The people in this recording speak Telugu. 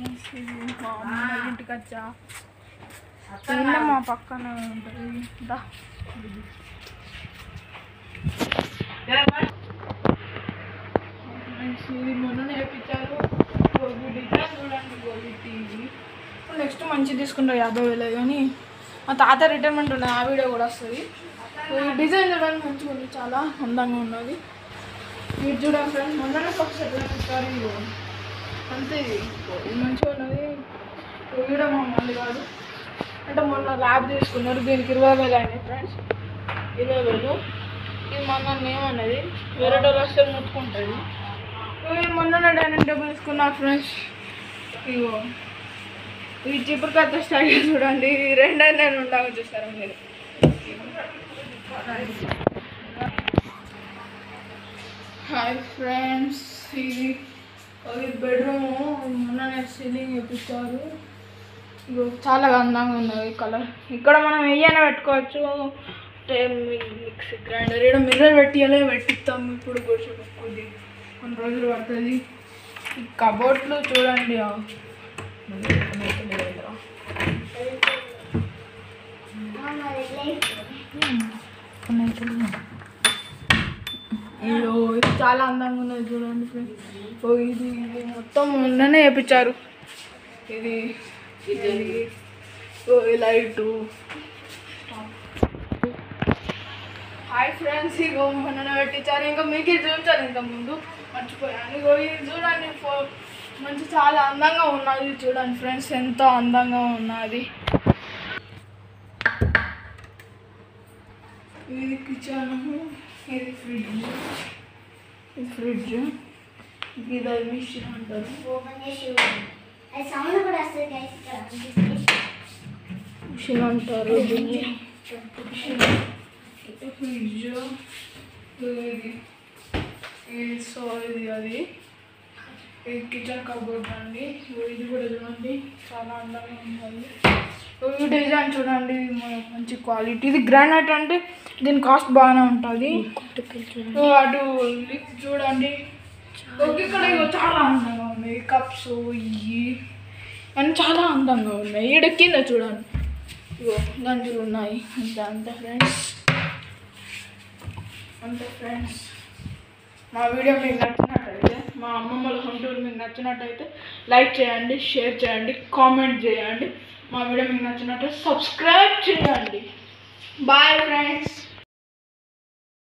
ఫ్రెండ్స్ ఇది మా అమ్మ ఇంటికి వచ్చా ఇల్లు మా పక్కన ఉంటుంది దా ఫ్రెండ్స్ ఇది మొన్న నేర్పించారు డిజైన్ చూడండి గోల్డ్ టీవీ నెక్స్ట్ మంచి తీసుకుంటా యాభై వేలే కానీ మా తాత రిటైర్మెంట్ ఉన్నది ఆ వీడియో కూడా వస్తుంది ఈ డిజైన్ చూడండి మంచిగా ఉంది చాలా అందంగా ఉన్నది మీరు చూడండి ఫ్రెండ్స్ మొన్ననే ఫస్ట్ ఇచ్చారు ఇగో అంతే ఇది ఇది మంచిగా ఉన్నది వీడియో మా మళ్ళీ కాదు అంటే మొన్న ల్యాబ్ తీసుకున్నారు దీనికి ఇరవై వేలు అయినాయి ఫ్రెండ్స్ ఇరవై వేలు ఇది మొన్న ఏమన్నది వేరే వాళ్ళు వస్తే ముట్టుకుంటుంది ఇవి మొన్న డైనింగ్ టేబుల్ తీసుకున్నా ఫ్రెండ్స్ ఇగో ఈ చిపురు కథ స్టైల్ చూడండి ఈ రెండే నేను ఉండాలి చూస్తారా మీరు హాయ్ ఫ్రెండ్స్ ఇది ఇది బెడ్రూమ్ మొన్ననే సీలింగ్ వేపించారు ఇగో చాలా అందంగా ఉన్నది కలర్ ఇక్కడ మనం ఏమైనా పెట్టుకోవచ్చు అంటే మిక్సీ గ్రైండర్ ఇక్కడ మిర్రర్ పెట్టియాలి పెట్టిస్తాం ఇప్పుడు కూర్చో కొద్ది కొన్ని రోజులు పడుతుంది ఈ కబోర్డ్లు చూడండి ఆ. అయ్యో ఇది చాలా అందంగా ఉన్నది చూడండి ఫ్రెండ్స్ ఓ ఇది ఇది మొత్తం మొన్ననే వేయించారు ఇది ఇది ఓ ఈ లైటు హాయ్ ఫ్రెండ్స్ ఇగో మొన్న పెట్టించారు ఇంకా మీకు ఇది చూపించాను ఇంకా ముందు మర్చిపోయాను ఇగో ఇది చూడండి ఫో మంచి చాలా అందంగా ఉన్నది చూడండి ఫ్రెండ్స్ ఎంతో అందంగా ఉన్నది ఇది కిచెన్ ఇది ఫ్రిడ్జ్ ఇది ఫ్రిడ్జ్ ఇది మిషన్ అంటారు సౌండ్ కూడా వస్తుంది guys ఇక్కడ. మిషన్ అంటారు దీన్ని ఫ్రిడ్జ్ ఇది ఇది సో ఇది అది ఇది కిచెన్ కబోర్డ్ అండి ఇది కూడా చూడండి చాలా అందంగా ఉంది ఈ డిజైన్ చూడండి ఇది మ- మంచి క్వాలిటీ ఇది గ్రానైట్ అంటే దీని కాస్ట్ బాగానే ఉంటుంది సో అటు లిప్ చూడండి ఓకే, ఇక్కడ ఇగో చాలా అందంగా ఉన్నాయి కప్స్ ఇవి అన్నీ చాలా అందంగా ఉన్నాయి ఈడ కింద చూడండి ఇగో గంజులు ఉన్నాయి అంతే అంతే ఫ్రెండ్స్ అంతే ఫ్రెండ్స్ మా వీడియో మీకు నచ్చినట్టయితే మా అమ్మమ్మల హోమ్ టూర్ మీకు నచ్చినట్టయితే లైక్ చేయండి షేర్ చేయండి కామెంట్ చేయండి మా వీడియో మీకు నచ్చినట్టయితే సబ్స్క్రైబ్ చేయండి బాయ్ ఫ్రెండ్స్